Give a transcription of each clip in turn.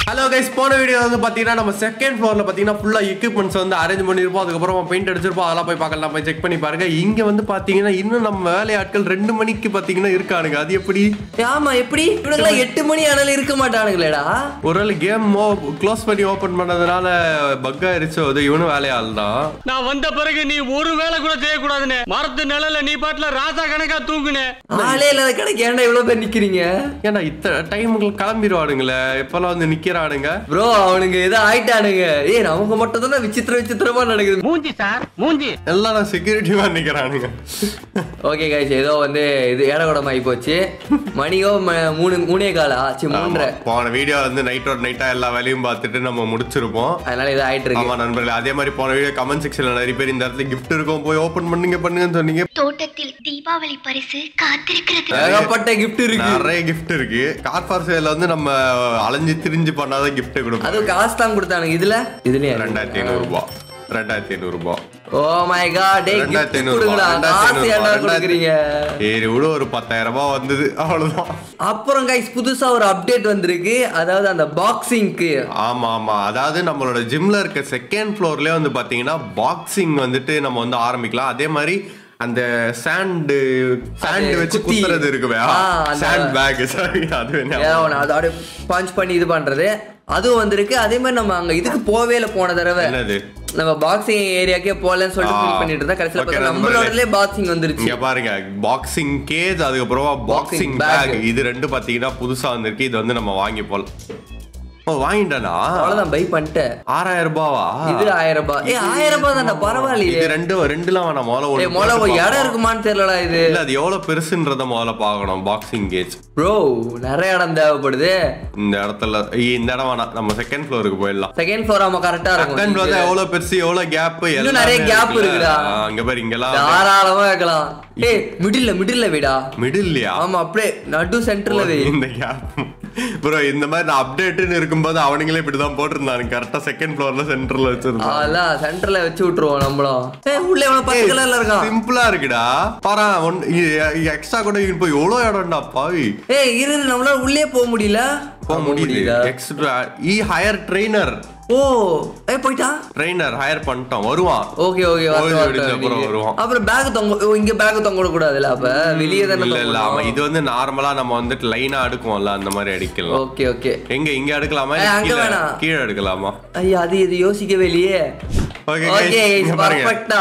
Hello guys போன video வந்து பாத்தீங்கன்னா நம்ம செகண்ட் ஃப்ளோர்ல பாத்தீங்கன்னா ஃபுல்லா எக்யூப்மெண்ட்ஸ் வந்து அரேஞ்ச் பண்ணிருப்போம் அதுக்கப்புறம் பெயிண்ட் அடிச்சிருப்போம் அதெல்லாம் போய் பார்க்கலாம் போய் செக் பண்ணி பாருங்க இங்க வந்து பாத்தீங்கன்னா இன்னும் நம்ம வேலையாட்கள் ரெண்டு மணிக்கு பாத்தீங்கன்னா இருக்கானுங்க அது எப்படி ஆமா எப்படி இவனுங்களாம் எட்டு மணி ஆனாலும் இருக்க மாட்டானுங்களேடா ஒருவேளை கேம் க்ளோஸ் பண்ணி ஓபன் பண்ணதுனால பக் ஆயிருச்சோ அது இவனும் வேலையாள் தான் நான் வந்த பிறகு நீ ஒரு வேலை கூட செய்யக்கூடாதுன்னு மரத்து நிழல்ல நீ பாட்டுல ராசா கணக்கா தூங்குனே ஆளே இல்லாத கடைக்கு ஏன்டா இவ்வளவு பேர் நிக்கிறீங்க ஏன்னா இத்தனை டைமுக்கு கிளம்பிடுவானுங்களே இப்பெல்லாம் வந்து நிக்கிறானுங்க ப்ரோ அவனுங்க ஏதோ ஆயிட்டானுங்க ஏய் நமக்கு மட்டும் தானே விசித்திர விசித்திரமா நடக்குது மூஞ்சி சார் மூஞ்சி எல்லாம் செக்யூரிட்டிவா நிக்கிறானுங்க ஓகே கைஸ் ஏதோ வந்து இது ஏடகுடம் ஆகி போச்சு மணியோ ம- மூணு மூணே கால ஆச்சு மூன்றரை ஆமா. போன வீடியோ வந்து நைட்டோட நைட்டா எல்லா வேலையும் பார்த்துட்டு நம்ம முடிச்சிருப்போம் அதனால ஏதோ ஆயிட்டு இருக்கு ஆமா நண்பர்களே அதே மாதிரி போன வீடியோ கமெண்ட் செக்ஷன்ல நிறைய பேர் இந்த இடத்துல gift இருக்கும் போய் ஓபன் பண்ணுங்க பண்ணுங்கன்னு சொன்னீங்க தோட்டத்தில் தீபாவளி பரிசு காத்திருக்கிறது ஏகப்பட்ட கிஃப்ட் இருக்கு நிறைய gift இருக்கு கார் ஃபார் சேல வந்து நம்ம அலைஞ்சு திரிஞ்சு பண்ணாத gift கொடுப்போம் அதுவும் காசு தான் கொடுத்தானுங்க இதுல இதுலயே ரெண்டாயிரத்தி ஐநூறு ரூபாய் ரெண்டாயிரத்தி ஐநூறு ரூபாய் ஓ மை காட் டேய் ரெண்டாயிரத்தி gift ஐநூறு கொடுங்கடா காசு ஏன்டா கொடுக்குறீங்க ஏறி விட ஒரு பத்தாயிரம் ரூபாய் வந்தது அவ்வளவுதான் அப்புறம் கைஸ் புதுசா ஒரு அப்டேட் வந்திருக்கு அதாவது அந்த பாக்ஸிங்க்கு ஆமா ஆமா அதாவது நம்மளோட ஜிம்ல இருக்க செகண்ட் ஃப்ளோர்லயே வந்து பாத்தீங்கன்னா பாக்ஸிங் வந்துட்டு நம்ம வந்து ஆரம்பிக்கலாம் அதே மாதிரி அந்த சாண்ட் சாண்ட் அது வச்சு குத்தி. குத்துறது இருக்குவே ஆ, அந்த- சாண்ட் பேக் சாரி அது வேணா ஏதோ ஒண்ணு அதோட பஞ்ச் பண்ணி இது பண்றது அதுவும் வந்திருக்கு அதே மாதிரி நம்ம அங்க இதுக்கு போவே இல்லை போன தடவை என்னது நம்ம பாக்ஸிங் ஏரியாக்கே போகலன்னு சொல்லிட்டு ஆ. ஃபீல் பண்ணிட்டு இருந்தா கடைசியில் Okay, பார்த்தா நண்பர்களே. நம்மளோடலே பாக்ஸிங் வந்துருச்சு இங்க பாருங்க பாக்ஸிங் கேஜ் அதுக்கப்புறமா பாக்ஸிங் bag. பேக் இது ரெண்டு பாத்தீங்கன்னா புதுசா வந்திருக்கு இது வந்து நம்ம வாங்கி போலாம் ஓ வாங்கிட்டனா அவ்வளவுதான் பை பண்ணிட்டேன் ஆறாயிரம் ரூபாவா இது ஆயிரம் ரூபாய் ஏ ஆயிரம் ரூபாய் தான்டா பரவாயில்லையே இது ரெண்டு ரெண்டுலாம் வேணாம் முதல்ல ஏ ஒண்ணு மொள போட்டு இடம் பார்ப்போம். இருக்குமான்னு தெரியலடா இது இல்ல அது எவ்வளவு பெருசுன்றத முதல்ல பார்க்கணும் பாக்ஸிங் கேஜ் ப்ரோ நிறைய இடம் தேவைப்படுது இந்த இடத்துல ஐய, இந்த இடம் வேணாம் நம்ம செகண்ட் ஃப்ளோருக்கு போயிடலாம் செகண்ட் ஃப்ளோர் ஆமா கரெக்டா செகண்ட் இருக்கும் ஃப்ளோர் எவ்வளவு பெருசு எவ்வளவு கேப் இன்னும் நிறைய gap இருக்குடா. அங்க பாரு இங்கெல்லாம் தாராளமா வைக்கலாம் ஏய் மிடில்ல மிடில்ல வீடா மிடில்லையா ஆமா அப்படியே நடு சென்டர்ல வை இந்த கேப் ப்ரோ இந்த மாதிரி நான் அப்டேட்னு இருக்கும்போது அவனுங்களே இப்படிதான் போட்டிருந்தானுங்க கரெக்டா செகண்ட் ஃப்ளோர்ல சென்டர்ல வச்சிருந்தாங்க அதெல்லாம் சென்டர்ல வச்சு விட்டுருவோம் நம்மளும் ஏய் உள்ள எவ்வளவு பத்து கலர்ல இருக்கான் சிம்பிளா இருக்குடா பாரா எக்ஸ்ட்ரா கூட இப்போ எவ்வளவு இடம்டா பாவி ஏய் இரு இரு, நம்மளால உள்ளே போக முடியல போக முடியுது எக்ஸ்ட்ரா இ ஹையர் ட்ரெயினர் ஓ ஏய் போயிட்டா ட்ரெயினர் ஹையர் பண்ணிட்டோம் வருவான் ஓகே ஓகே ஓய்வு முடிஞ்ச அப்புறம் வருவான். அப்புறம் பேக் தொங்க ஓ, இங்க பேக் தொங்க விட கூடாதுல அப்ப வெளியே தானே இல்ல இல்ல ஆமா இது வந்து நார்மலா நம்ம வந்துட்டு லைனா அடுக்குவோம்ல அந்த மாதிரி அடிக்கலாம் ஓகே ஓகே எங்க இங்க அடுக்கலாமா ஏய், இல்ல அங்க கீழே வேணாம். கீழே அடுக்கலாமா ஐயா அது இது யோசிக்கவே இல்லையே Okay, guys, ஓகே இங்க பாருங்க. பர்ஃபெக்ட்டா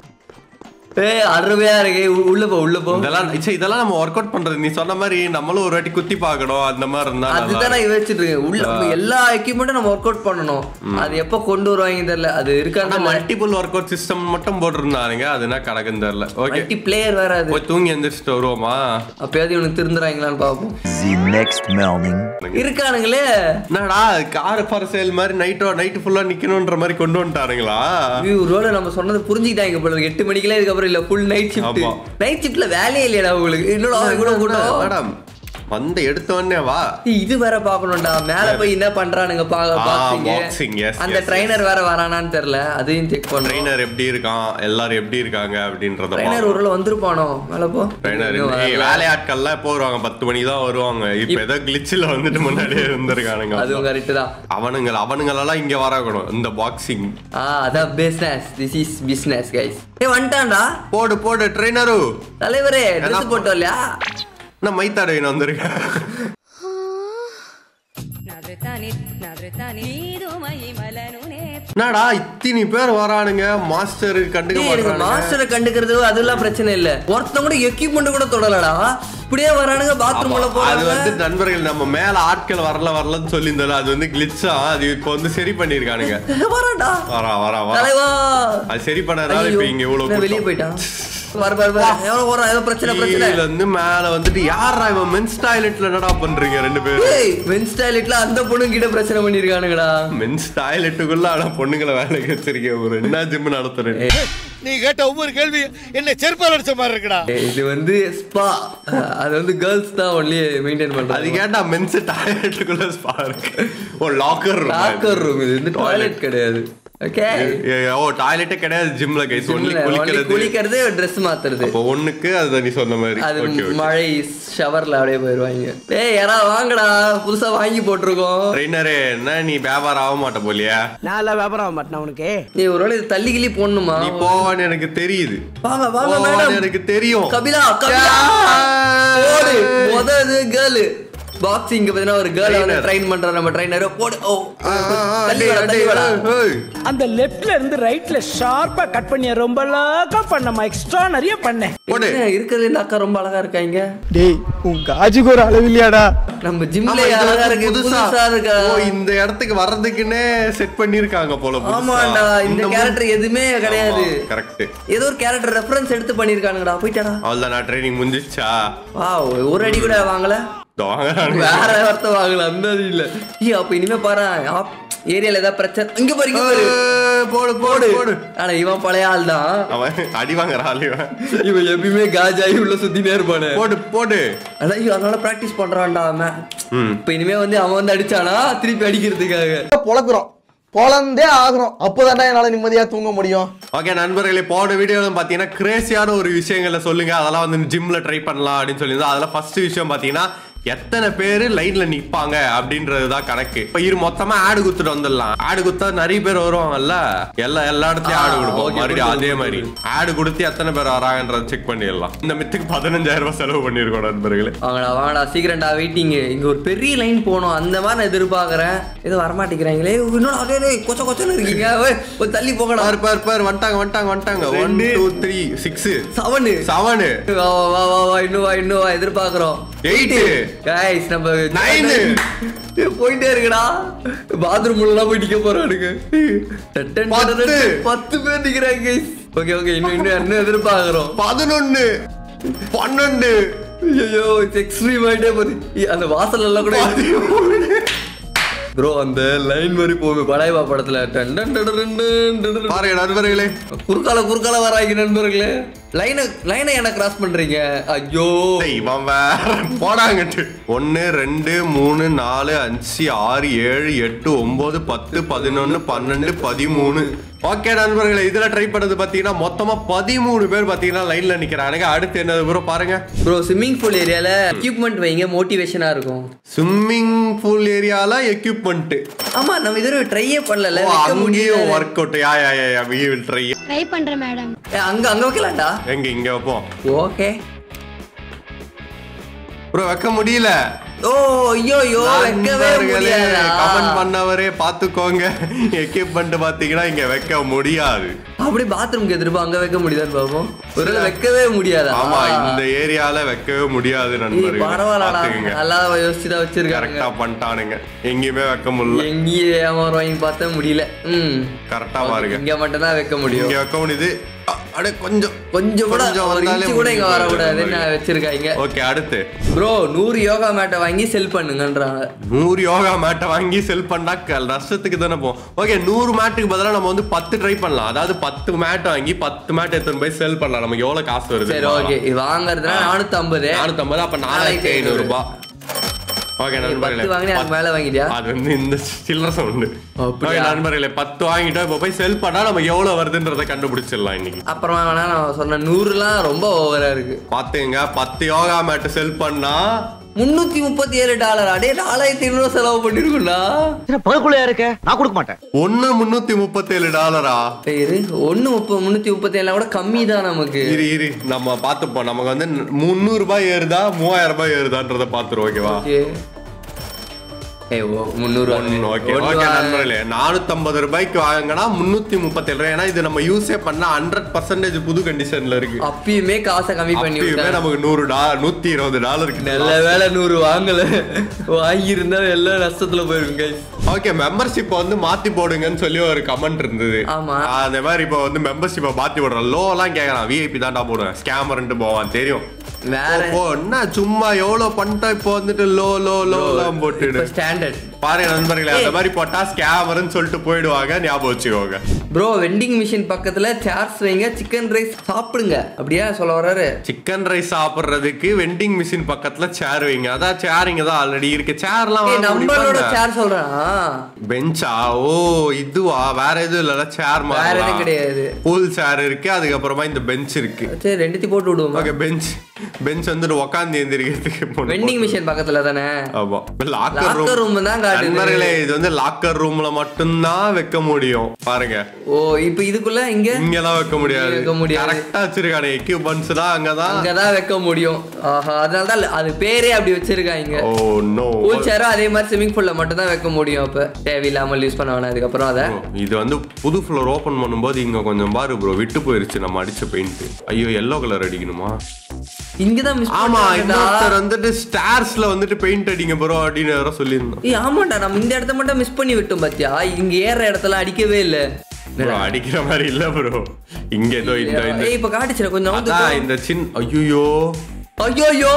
ஏய் அருமையா இருக்கு உ- உள்ள போ உள்ள போ இதெல்லாம் சரி, இதெல்லாம் நம்ம ஒர்க் அவுட் பண்றது நீ சொன்ன மாதிரி நம்மளும் ஒரு வாட்டி குத்தி பார்க்கணும் அந்த மாதிரி இருந்தா நல்லா அதுதான் நான் யோசிச்சுட்டு இருக்கேன் உள்ள எல்லா எக்யூப்மெண்ட்டும் நம்ம ஒர்க் அவுட் பண்ணணும் அது எப்போ கொண்டு வருவாங்க தெரியல அது இருக்கான்னு மல்டிபிள் ஒர்க் அவுட் சிஸ்டம் மட்டும் போட்டிருந்தானுங்க அதுனா கணக்குன்னு தெரியல ஓகே மல்டி பிளேயர் வேற அது போய் தூங்கி எந்திரிச்சிட்டு வருவோமா அப்பயாவது இவனுக்கு திருந்துறாங்களான்னு பார்ப்போம் The next morning. இருக்கானுங்களே என்னடா கார் ஃபார் சேல் மாதிரி நைட்டோ நைட்டு ஃபுல்லா நிக்கணும்ன்ற மாதிரி கொண்டு வந்துட்டானுங்களா வியூ ரோல நம்ம சொன்னது புரிஞ்சுக்கிட்டாங்க போல இருக்கு. எட்டு மணிக்கெல்லாம் இதுக்கப்புறம் இல்ல ஃபுல் நைட் ஷிஃப்ட் ஆமா. நைட் ஷிஃப்ட்ல வேலையே இல்லையடா உங்களுக்கு என்னடா இவ்வளவு கூட்டம் மேடம் வந்து எடுத்த உடனே வா ஏய், இது வேற பாக்கணும்டா மேல போய் என்ன பண்றானுங்க பா boxing, பாக்ஸிங் yes, அந்த yes, ட்ரைனர் வேற வரானான்னு தெரியல அதையும் செக் பண்றேன் ட்ரெயினர் எப்படி இருக்கான் எல்லாரும் எப்படி இருக்காங்க அப்படின்றத ட்ரைனர் ஒரு வேளை வந்திருப்பானோ மேல போ ட்ரெயினர் இன்னும் வரல. வேலையாட்கள்லாம் எப்போ வருவாங்க பத்து மணி தான் வருவாங்க இப்ப ஏதோ கிளிச்சில் வந்துட்டு முன்னாடியே இருந்திருக்கானுங்க அதுவும் கரெக்ட் தான் அவனுங்க அவனுங்களெல்லாம் இங்க வரக்கணும் இந்த பாக்ஸிங் ஆ அதான் business this is business guys ஏ வந்துட்டான்டா போடு போடு ட்ரெயினரு தலைவரே ட்ரெஸ் போட்டோம் இல்லையா நான் மைத்தாடையின் வந்திருக்கேன் నవ్వుతాని నవ్వుతాని నీదు మై మలనునే என்னடா இத்தனை பேர் வரானுங்க மாஸ்டர் கண்டுக்க டேய், எனக்கு மாட்டானுங்க மாஸ்டரை கண்டுக்கிறது அதெல்லாம் பிரச்சனை இல்ல ஒருத்தன் கூட எக்யூப்மெண்ட் கூட தொடலடா இப்படியே வரானுங்க பாத்ரூம் உள்ள ஆமா, அது வந்து போறாங்க நண்பர்கள் நம்ம மேல ஆட்கள் வரல வரலன்னு சொல்லியிருந்தாலும் அது வந்து கிளிச்சா அது இப்போ வந்து சரி பண்ணிருக்கானுங்க வரான்டா வரா வரா வரா தலைவா அது சரி பண்ணனால ஐயோ, இப்ப இங்க இவ்வளவு நான் வெளியே கூட்டம். போயிட்டான் வர வர வர எவ்வளவு வர ஏதோ பிரச்சனை பிரச்சனை கீழ இருந்து மேல வந்துட்டு யாரா இவன் மென்ஸ் டாய்லெட்ல என்னடா பண்றீங்க ரெண்டு பேரும் ஏய் மென்ஸ் டாய்லெட்ல அந்த பொண்ணு கிட்ட பிரச்சனை பண்ணிருக்கானுங்கடா மென்ஸ் டாய்லெட்டுக்குள்ள ஆனா பொண்ணுங்களை வேலைக்கு வச்சிருக்கேன் ஒரு என்ன ஜிம் நடத்துறேன் நீ கேட்ட ஒவ்வொரு கேள்வி என்ன செருப்பால் அடிச்ச மாதிரி இருக்குடா ஏய், இது வந்து ஸ்பா அது வந்து கேர்ள்ஸ் தான் ஒன்லி மெயின்டைன் அது பண்றாங்க கேட்டா மென்ஸ் டாய்லெட்டுக்குள்ள ஸ்பா இருக்கு ஓ லாக்கர் லாக்கர் ரூம் இது வந்து டாய்லெட் கிடையாது ஓகே ஏ, ஓ டாய்லெட்டே கிடையாது ஜிம்ல கைஸ் ஒன்லி குளிக்கிறது குளிக்கிறது ட்ரெஸ் மாத்துறது இப்போ ஒண்ணுக்கு அது நீ சொன்ன மாதிரி அது ஓகே ஓகே மழை ஷவர்ல அப்படியே போயிருவாங்க ஏய் யாரா வாங்கடா புதுசா வாங்கி போட்டிருக்கோம் ட்ரெயினரே என்ன நீ வியாபாரம் ஆக மாட்ட போலியா நான் எல்லாம் வியாபாரம் ஆக மாட்டேன் உனக்கு நீ ஒருவேளை இது தள்ளி கிள்ளி போடணுமா நீ போவான்னு எனக்கு தெரியுது வாங்க வாங்க போவான்னு மேடம் எனக்கு தெரியும் கபிலா கபிலா போடு முதது கேர்ள் பாக்ஸிங் பாத்தீங்கன்னா ஒரு கேர்ள் வந்து Trainer. ட்ரெயின் பண்ற நம்ம ட்ரைனர் போடு ஓ ஆ, ஆ, ஆ, தள்ளி டேய், வாடா, தள்ளி டேய், வாடா. ஏய், ஏய். அந்த லெஃப்ட்ல இருந்து ரைட்ல ஷார்ப்பா கட் பண்ணிய ரொம்ப லாக்கா பண்ணமா எக்ஸ்ட்ரா நிறைய பண்ணேன் போடு. என்ன இருக்கிறது இந்த அக்கா ரொம்ப அழகா இருக்காங்க டேய் உன் காஜுக்கு ஒரு அளவு இல்லையாடா நம்ம ஜிம்ல ஆமா, இது அழகா வந்து இருக்கு புதுசா புதுசா இருக்கா ஓ இந்த இடத்துக்கு வர்றதுக்குன்னே செட் பண்ணிருக்காங்க போல ஆமாண்டா இந்த கேரக்டர் எதுவுமே கிடையாது கரெக்ட் ஏதோ ஒரு கேரக்டர் ரெஃபரன்ஸ் எடுத்து பண்ணிருக்கானுங்கடா போயிட்டாடா அவ்வளவுதான் நான் ட்ரைனிங் முடிஞ்சிச்சா வா ஒரு அடி கூட வாங்கல வாங்குறானுங்க. வேற வார்த்தை வாங்கல அந்த அது இல்ல ஏய் அப்ப இனிமே பாரு ஏரியால ஏதாவது பிரச்சனை இங்க பாரு இங்க பாரு ஏய், போடு போடு போடு ஆனா இவன் பழைய ஆள் தான் அவன் அடி வாங்குற ஆளு இவன். இவன் எப்பயுமே காஜாயி உள்ள சுத்தினே இருப்பானு போடு போடு அதான் ஐயோ, அதனால பிராக்டிஸ் பண்றான்டா அவன் ம். இப்ப இனிமே வந்து அவன் வந்து அடிச்சானா திருப்பி அடிக்கிறதுக்காக பொழக்குறோம் பொழந்தே ஆகுறோம் அப்போதான்டா என்னால நிம்மதியா தூங்க முடியும் ஓகே நண்பர்களே போன வீடியோவில் பார்த்தீங்கன்னா கிரேசியான ஒரு விஷயங்களை சொல்லுங்க அதெல்லாம் வந்து ஜிம்ல ட்ரை பண்ணலாம் அப்படின்னு சொல்லியிருந்தோம் அதில் ஃபர்ஸ்ட் விஷயம் பார்த்தீங்கன்னா எத்தனை பேர் லைன்ல நிப்பாங்க அப்படின்றது தான் கணக்கு இப்போ இரு மொத்தமா ஆடு குத்துட்டு வந்துடலாம் ஆடு குத்தா நிறைய பேர் வருவாங்கல்ல எல்லா எல்லா இடத்துலயும் ஆடு ஆ, கொடுப்போம் okay, மறுபடியும் புரியுது, அதே மாதிரி ஆடு கொடுத்து எத்தனை பேர் வராங்கன்றத செக் பண்ணிடலாம் இந்த மித்துக்கு பதினஞ்சாயிரம் ரூபாய் செலவு பண்ணிருக்கோம் நண்பர்களே வாங்கடா வாங்கடா சீக்கிரம்டா வெயிட்டிங் இங்க ஒரு பெரிய லைன் போகணும் அந்த மாதிரி நான் எதிர்பார்க்கறேன் எதுவும் வரமாட்டேங்கிறாங்களே இன்னும் அதே கொச்ச கொச்சன்னு இருக்கீங்க ஓய், ஒரு தள்ளி போகடா பாரு பாரு பாரு வந்துட்டாங்க வந்துட்டாங்க வந்துட்டாங்க one two three six seven seven வா வா, வா வா வா இன்னும் வா இன்னும் வா எதிர்பார்க்கறோம் Eight. கைஸ் நம்ம Nine. போயிட்டே இருக்குடா பாத்ரூம் எல்லாம் போய் நிக்க போறானுங்க டட்டன் பத்து. டட்டன் பத்து பேர் நிக்கிறாங்க கைஸ் ஓகே ஓகே இன்னும் இன்னும் இன்னும் எதிர்பார்க்கறோம் பதினொன்னு பன்னெண்டு ஐயோ எக்ஸ்ட்ரீம் ஆயிட்டே போகுது ஏ, அந்த வாசல் எல்லாம் கூட ப்ரோ அந்த லைன் மாதிரி போகுது படாய்வா படத்துல டன் டன் டன் டன் டன் டன் டன். பாருங்க நண்பர்களே குறுக்கால குறுக்கால வராங்க நண்பர்களே லைனை லைனை என்ன கிராஸ் பண்றீங்க ஐயோ டேய், இவன் வேற போடாங்கட்டு ஒன்னு ரெண்டு மூணு நாலு அஞ்சு ஆறு ஏழு எட்டு ஒன்பது பத்து பதினொன்னு பன்னெண்டு பதிமூணு ஓகே நண்பர்களே இதுல ட்ரை பண்ணது பாத்தீங்கன்னா மொத்தமா பதிமூணு பேர் பாத்தீங்கன்னா லைன்ல நிக்கிறானுங்க அடுத்து என்னது ப்ரோ பாருங்க ப்ரோ ஸ்விம்மிங் பூல் ஏரியால எக்யூப்மெண்ட் வைங்க மோட்டிவேஷனா இருக்கும் ஸ்விம்மிங் பூல் ஏரியால எக்யூப்மெண்ட் ஆமா நம்ம இதுவரை ட்ரையே பண்ணல வைக்க அங்கேயும் முடியல work out yeah yeah yeah yeah we will try try பண்றேன் மேடம் ஏ, அங்க அங்க வைக்கலாம்டா எங்க இங்க வைப்போம் ஓகே ப்ரோ வைக்க முடியல ஓ ஐயோ ஐயோ வைக்கவே முடியாதா கமெண்ட் பண்ணவரே பாத்துக்கோங்க எக்யூப்மெண்ட் பாத்தீங்கன்னா இங்க வைக்க முடியாது அப்படி பாத்ரூம்க்கு எதிர்ப்பா அங்க வைக்க முடியுதான்னு பாப்போம் ஒருவேளை வைக்கவே முடியாதா ஆமா இந்த ஏரியால வைக்கவே முடியாது ஏய், நண்பர்களே பரவாயில்லடா பாத்துக்கங்க நல்லா யோசிச்சுதான் வச்சிருக்காங்க கரெக்டா பண்ணிட்டானுங்க எங்கேயுமே வைக்க முடியல எங்கேயே ஏமாறுவாங்க பார்த்தா முடியல ம் கரெக்டா பாருங்க இங்க மட்டும் தான் வைக்க முடியும் இங்க வைக்க முடியுது அ, அடே கொஞ்சம் கொஞ்சம் கூட கொஞ்சம் ஒரு வந்தாலே இன்ச்சு கூட இங்க முடிஞ்சு வரக்கூடாதுன்னு போயிடும் நான் வச்சிருக்காங்க ஓகே அடுத்து ப்ரோ நூறு யோகா மேட்டை வாங்கி செல் பண்ணுங்கன்றாங்க நூறு யோகா மேட்டை வாங்கி செல் பண்ணா க- நஷ்டத்துக்கு தானே போகும் ஓகே நூறு மேட்டுக்கு பதிலா நம்ம வந்து பத்து ட்ரை பண்ணலாம் அதாவது பத்து மேட் வாங்கி பத்து மேட் எடுத்துன்னு போய் செல் பண்ணலாம் நமக்கு எவ்வளவு காசு வருது சரி ஓகே இது வாங்குறதுனா நானூத்தி ஐம்பது நானூத்தம்பது அப்ப நாலாயிரத்தி ஐநூறு ரூபாய் ஓகே நண்பர்களே பத்து வாங்கினே அதுக்கு மேல வாங்கிட்டியா அது வந்து இந்த சில்லற சவுண்டு அப்படியா? ஓகே நண்பர்களே பத்து வாங்கிட்டோம் இப்போ போய் செல் பண்ணா நமக்கு எவ்வளவு வருதுன்றதை கண்டுபிடிச்சிடலாம் இன்னைக்கு அப்புறமா வேணா நான் சொன்ன நூறுலாம் ரொம்ப ஓவரா இருக்கு பாத்துங்க பத்து யோகா மேட் செல் பண்ணா முன்னூத்தி முப்பத்தி ஏழு டாலர் அடே நாலாயிரத்தி ஐநூறு செலவு பண்ணிருக்கும்டா பகக்குள்ளையா இருக்க நான் கொடுக்க மாட்டேன் ஒண்ணு முன்னூத்தி முப்பத்தேழு டாலரா பேரு ஒண்ணு முப்பது முன்னூத்தி முப்பத்தி ஏழுல கூட கம்மி தான் நமக்கு இரு இரு நம்ம பாத்துப்போம் நமக்கு வந்து முந்நூறு ரூபாய் ஏறுதா மூவாயிரம் ரூபாய் ஏறுதான்றத பாத்துருவோம் ஓகேவா ஓகே ஏய் ஓ முந்நூறு ஓகே ஓகே நண்பர்களே நானூத்தம்பது ரூபாய்க்கு வாங்கினா முன்னூத்தி முப்பத்தேழு ரூபாய் ஏன்னா இது நம்ம யூஸே பண்ணா ஹண்ட்ரட் பர்சன்டேஜ் புது கண்டிஷன்ல இருக்கு அப்பயுமே காசை கம்மி பண்ணி அப்பயுமே விட்டாங்க நமக்கு நூறு டா நூத்தி இருபது டாலருக்கு நல்ல வேலை நூறு வாங்கல வாங்கியிருந்தா எல்லாம் நஷ்டத்துல போயிருக்கும் கைஸ் ஓகே மெம்பர்ஷிப் வந்து மாத்தி போடுங்கன்னு சொல்லி ஒரு கமெண்ட் இருந்தது ஆமா. அந்த மாதிரி இப்போ வந்து மெம்பர்ஷிப்பை மாத்தி போடுறோம் லோ எல்லாம் கேட்கலாம் விஐபி தான்டா போடுவேன் ஸ்கேமர்ன்ட்டு போவான் தெரியும் வேற போ, போ, என்ன சும்மா எவ்வளவு பண்ணிட்டா இப்போ வந்துட்டு லோ லோ லோ எல்லாம் போட்டுடு ஸ்டாண்டர்ட் பாருங்க நண்பர்களே அந்த மாதிரி போட்டா ஸ்கேமர்னு சொல்லிட்டு போயிடுவாங்க ஞாபகம் வச்சுக்கோங்க ப்ரோ வெண்டிங் மிஷின் பக்கத்துல சேர்ஸ் வைங்க சிக்கன் ரைஸ் சாப்பிடுங்க அப்படியா சொல்ல வர்றாரு சிக்கன் ரைஸ் சாப்பிடுறதுக்கு வெண்டிங் மிஷின் பக்கத்துல சேர் வைங்க அதான் சேர் இங்க தான் ஆல்ரெடி இருக்கு சேர்லாம் ஏய், நம்மளோட சேர் சொல்றேன் ஆ, பெஞ்சா ஓ இதுவா வேற எதுவும் இல்லல சேர் வேற எதுவும் கிடையாது பூல் சேர் இருக்கு அதுக்கப்புறமா இந்த பெஞ்ச் இருக்கு சரி ரெண்டுத்தையும் போட்டு விடுவோம் ஓகே பெஞ்ச் பெஞ்ச் வந்துட்டு உக்காந்து எந்திரிக்கிறதுக்கு போன வெண்டிங் மிஷின் பக்கத்துல தானே ஆமா லாக்கர் Locker room ரூம் தான் காட்டுது. நண்பர்களே இது வந்து லாக்கர் ரூம்ல மட்டும்தான் வைக்க முடியும் பாருங்க ஓ இப்போ இதுக்குள்ள இங்க இங்கெல்லாம் வைக்க முடியாது வைக்க முடியாது. கரெக்டா வச்சிருக்கானே எக்யூப்மெண்ட்ஸ் தான் அங்கதான் அங்கதான் வைக்க முடியும் ஆஹா அதனால தான் அது பேரே அப்படி வச்சிருக்காங்க ஓ நோ பூல் சேரும் அதே மாதிரி ஸ்விமிங் பூல்ல மட்டும் தான் வைக்க முடியும் அப்ப தேவையில்லாமல் யூஸ் பண்ண வேணாம் அதுக்கப்புறம் அதை இது வந்து புது ஃப்ளோர் ஓபன் பண்ணும்போது இங்க கொஞ்சம் பாரு ப்ரோ விட்டு போயிருச்சு நம்ம அடிச்ச பெயிண்ட் ஐயோ எல்லோ கலர் அடிக்கணுமா இங்கதான் மிஸ் ஆமா இன்னொருத்தர் வந்துட்டு ஸ்டார்ஸ்ல வந்துட்டு பெயிண்ட் அடிங்க ப்ரோ அப்படின்னு வேற சொல்லியிருந்தோம் ஏய் ஆமாண்டா நம்ம இந்த இடத்த மட்டும் மிஸ் பண்ணி விட்டோம் பாத்தியா இங்க ஏற இடத்துல அடிக்கவே இல்ல ப்ரோ அடிக்கிற மாதிரி இல்ல ப்ரோ இங்க ஏதோ இந்த இந்த ஏய் இப்ப காட்டுச்சுல கொஞ்சம் அதான் நவுந்து இந்த சின் ஐயோ ஐயோயோ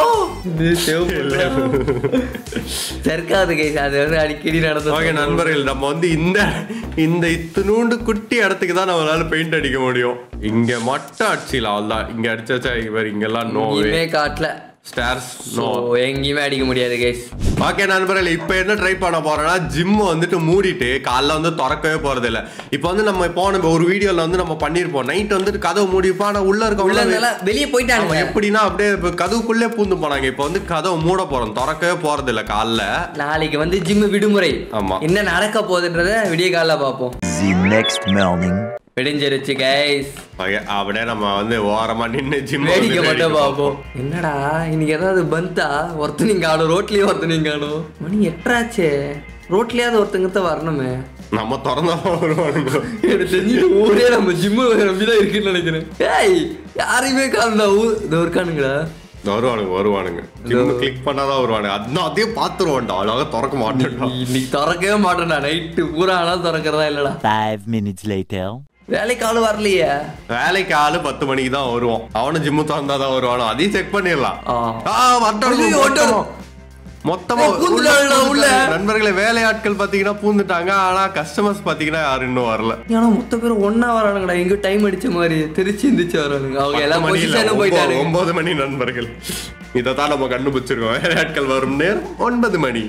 சர்க்காது கைஸ் அது வந்து அடிக்கடி நடந்து ஓகே நண்பர்கள் நம்ம வந்து இந்த இந்த இத்தினூண்டு குட்டி இடத்துக்கு தான் நம்மளால பெயிண்ட் அடிக்க முடியும் இங்க மட்டும் அடிச்சிடலாம் அவ்வளவுதான் இங்க அடிச்சாச்சா இவர் இங்கெல்லாம் நோவே எங்கேயுமே காட்டல ஸ்டார்ஸ் ஸோ நோ எங்கேயுமே அடிக்க முடியாது கைஸ் ஓகே நண்பர்கள் இப்போ என்ன ட்ரை பண்ண போறோம்னா ஜிம் வந்துட்டு மூடிட்டு காலைல வந்து திறக்கவே போறது இல்ல இப்போ வந்து நம்ம போன ஒரு வீடியோல வந்து நம்ம பண்ணிருப்போம் நைட் வந்துட்டு கதவு மூடிப்போம் ஆனா உள்ள உள்ள இருக்க இருந்தெல்லாம் வெளியே ஆமா, போயிட்டாங்க எப்படின்னா அப்படியே இப்ப கதவுக்குள்ளே பூந்து போனாங்க இப்போ வந்து கதவு மூட போறோம் திறக்கவே போறது இல்ல காலைல நாளைக்கு வந்து ஜிம் விடுமுறை ஆமா. என்ன நடக்க போகுதுன்றத விடிய காலைல பார்ப்போம் The next morning. விடிஞ்சிருச்சு கைஸ் ஓகே அப்படியே நம்ம வந்து ஓரமா நின்னு ஜிம் வேடிக்கை மட்டும் பார்ப்போம் என்னடா இன்னைக்கு ஏதாவது பந்தா ஒருத்தனையும் காணும் ரோட்லயே ஒருத்தனையும் காணும் மணி எட்டாச்சே ரோட்லயாவது ஒருத்தங்க வரணுமே நம்ம திறந்தா வருவானுங்க எனக்கு தெரிஞ்சு ஊரே நம்ம ஜிம்மு நம்பி தான் இருக்குன்னு நினைக்கிறேன் ஏய் யாரையுமே காணுடா ஊர் இதோ இருக்கானுங்களா வருவானுங்க வருவானுங்க ஜிம் கிளிக் பண்ணாதான் வருவானுங்க அதான் அதையும் பாத்துருவோம்டா அழகா திறக்க மாட்டேன்டா இன்னைக்கு திறக்கவே மாட்டேன்டா நைட்டு பூரா ஆனால் திறக்கிறதா இல்லடா Five minutes later. வேலைக்கு ஆளு வரலையே வேலைக்கு ஆளு பத்து மணிக்கு தான் வருவான் அவனும் ஜிம்மு திறந்தாதான் வருவானோ அதையும் செக் பண்ணிடலாம் ஆ. ஆ, வரட்டும், ஐயோ, மொத்தமா. வரட்டும். மொத்தமா ஏய், பூந்துட்டாங்கடா உள்ள உள்ள. நண்பர்களே வேலையாட்கள் பாத்தீங்கன்னா பூந்துட்டாங்க ஆனா கஸ்டமர்ஸ் பாத்தீங்கன்னா யாரும் இன்னும் வரல ஏன்னா மொத்த பேர் ஒன்னா வரானுங்கடா எங்கேயோ டைம் அடிச்ச மாதிரி திருச்சி இருந்துச்சு வரானுங்க அவங்க பத்து எல்லாம் மணி இல்ல, பொசிஷனும் ஒன்பது- போயிட்டானுங்க ஒன்பது மணி நண்பர்கள் இதைத்தான் நம்ம கண்டுபிடிச்சிருக்கோம் வேலையாட்கள் வரும் நேரம் ஒன்பது மணி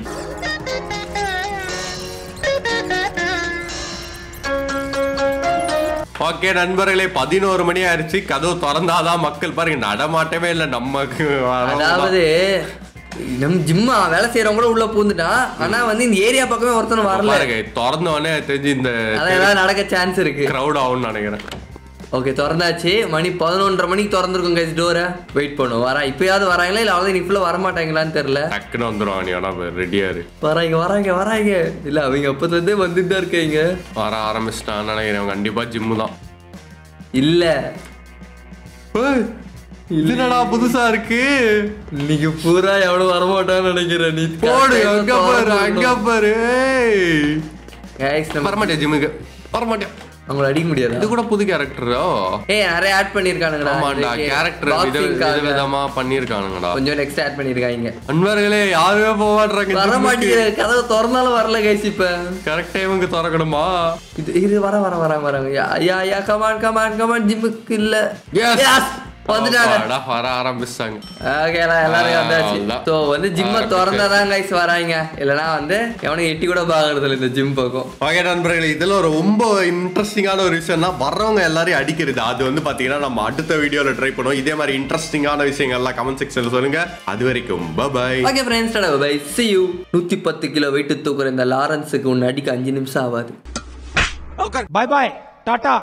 ஓகே நண்பர்களே பதினோரு மணி ஆயிடுச்சு கதவு திறந்தாதான் மக்கள் பாருங்க நடமாட்டவே இல்லை நமக்கு வரவங்க தான். அதாவது நம்ம ஜிம்மா வேலை செய்யறவங்க கூட உள்ள பூந்துட்டான் ஆனா வந்து இந்த ஏரியா பக்கமே ஒருத்தன் வரல பாருங்க திறந்த உடனே தெரிஞ்சு இந்த அதான் ஏதாவது நடக்க சான்ஸ் இருக்கு கிரௌட் ஆகும்னு நினைக்கிறேன் ஓகே திறந்தாச்சு மணி பதினொன்றரை மணிக்கு திறந்துருக்கும் கைஸ் டோரை வெயிட் பண்ணுவோம் வரா இப்பயாவது வராங்களா இல்ல அவ்வளவு நீ ஃபுல்லா வர மாட்டாங்களான்னு தெரியல டக்குன்னு வந்துடும் நீ ஆனா ரெடியா இரு வராங்க வராங்க வராங்க இல்ல அவங்க அப்பத்துல இருந்தே வந்துட்டு தான் இருக்காங்க வர ஆரம்பிச்சிட்டான்னு நினைக்கிறேன் கண்டிப்பா ஜிம்மு தான் இல்ல ஏய், இது என்னடா புதுசா இருக்கு இன்னைக்கு பூரா எவ்வளவு வரமாட்டான்னு நினைக்கிறேன் நீ போடு அங்க பாரு அங்க பாரு ஏய். கைஸ் நம்ம வரமாட்டியா ஜிம்முக்கு வரமாட்டியா அவங்கள அடிக்க முடியாது இது கூட புது கேரக்டரோ ஏய் நிறைய ஆட் பண்ணிருக்கானுங்கடா ஆமாண்டா இதுக்கு. கேரக்டர் Boxing-க்காக. விதமா பண்ணிருக்கானுங்கடா கொஞ்சம் நெக்ஸ்ட் ஆட் பண்ணிருக்காங்க அன்பர்களே யாருமே போக மாட்டாங்க வர மாட்டேங்கிற கதவு திறந்தாலும் வரல கைஸ் இப்ப கரெக்டா இவங்க திறக்கணுமா இது இது வர வர வர வராங்க yeah yeah yeah come on come on come on ஜிம்முக்கு இல்ல Yes. Yes. வந்துட்டாங்க அப்பாடா, வர ஆரம்பிச்சாங்க ஓகேடா எல்லாரும் வந்தாச்சு அவ்வளவுதான். ஸோ வந்து ஜிம்மை ஆரம்பிச்சு. திறந்தாதான் கைஸ் வராங்க இல்லைன்னா வந்து எவனும் எட்டி கூட பார்க்கறது இல்லை இந்த ஜிம் பக்கம் ஓகே நண்பர்களே இதுல ஒரு ரொம்ப இன்ட்ரெஸ்டிங்கான ஒரு விஷயம்னா வர்றவங்க எல்லாரையும் அடிக்கிறது அது வந்து பாத்தீங்கன்னா நம்ம அடுத்த வீடியோல ட்ரை பண்ணுவோம் இதே மாதிரி இன்ட்ரெஸ்டிங்கான விஷயங்கள்லாம் கமெண்ட் செக்ஷன்ல சொல்லுங்க அது வரைக்கும் bye okay friends tata bye see you நூற்றி பத்து கிலோ வெயிட்டு தூக்குற இந்த லாரன்ஸுக்கு ஒன்று அடிக்க அஞ்சு நிமிஷம் ஆகாது பாய் பாய் டாடா